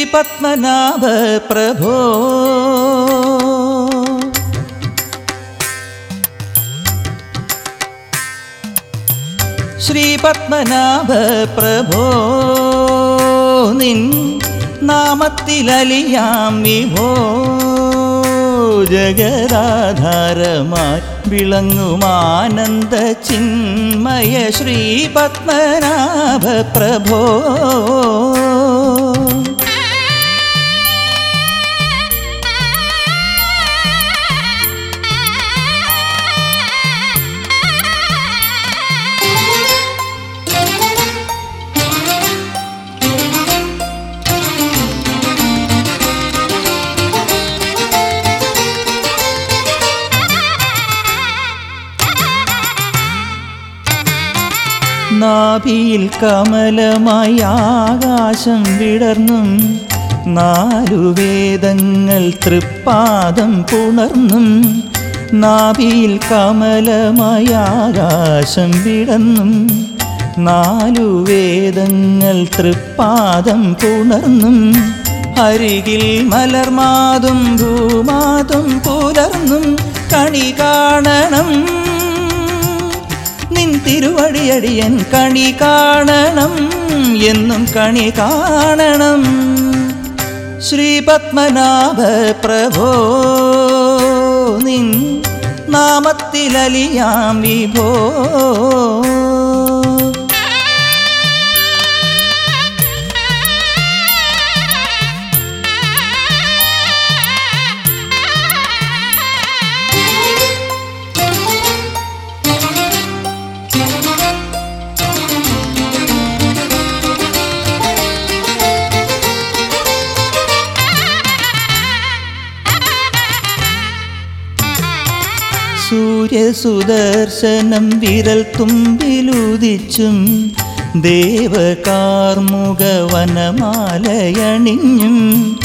പത്മനാഭ പ്രഭോ ശ്രീ പത്മനാഭ പ്രഭോ നിൻ നാമത്തിലലിയാം വിഭോ ജഗദാധാരമായി വിളങ്ങുമാനന്ദ ചിന്മയ ശ്രീ പത്മനാഭ പ്രഭോ നാഭിയിൽ കമലമായി ആകാശം വിടർന്നും നാലു വേദങ്ങൾ തൃപ്പാദം പുണർന്നും നാഭിയിൽ കമലമായി ആകാശം വിടർന്നും നാലു വേദങ്ങൾ തൃപ്പാദം പുണർന്നും അരികിൽ മലർമാതും ഭൂമാതും പുലർന്നും കണി കാണണം നിൻ തിരുവടിയടിയൻ കണി കാണണം എന്നും കണി കാണണം ശ്രീ പത്മനാഭ പ്രഭോ നിൻ നാമത്തിലലിയാം വിഭോ സൂര്യസുദർശനം വിരൽ തുമ്പിലുദിച്ചും ദേവകാർമുക വനമാലയണിഞ്ഞും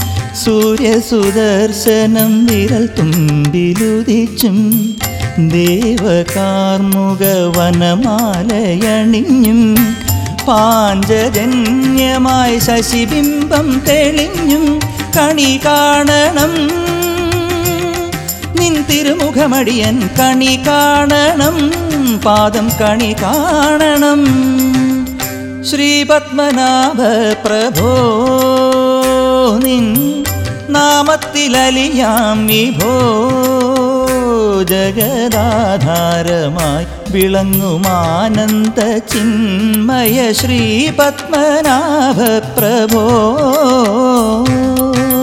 സൂര്യസുദർശനം വിരൽ തുമ്പിലുദിച്ചും ദേവകാർമുക വനമാലയണിഞ്ഞും പാഞ്ചജന്യമായി ശശിബിംബം തെളിഞ്ഞും കണി കാണണം നിൻ തിരുമുഖമടിയൻ കണി കാണണം പാദം കണി കാണണം ശ്രീ പത്മനാഭ പ്രഭോ നിൻ നാമത്തിലലിയാം വിഭോ ജഗദാധാരമായി വിളങ്ങുമാനന്ദ ചിന്മയ ശ്രീ പത്മനാഭ പ്രഭോ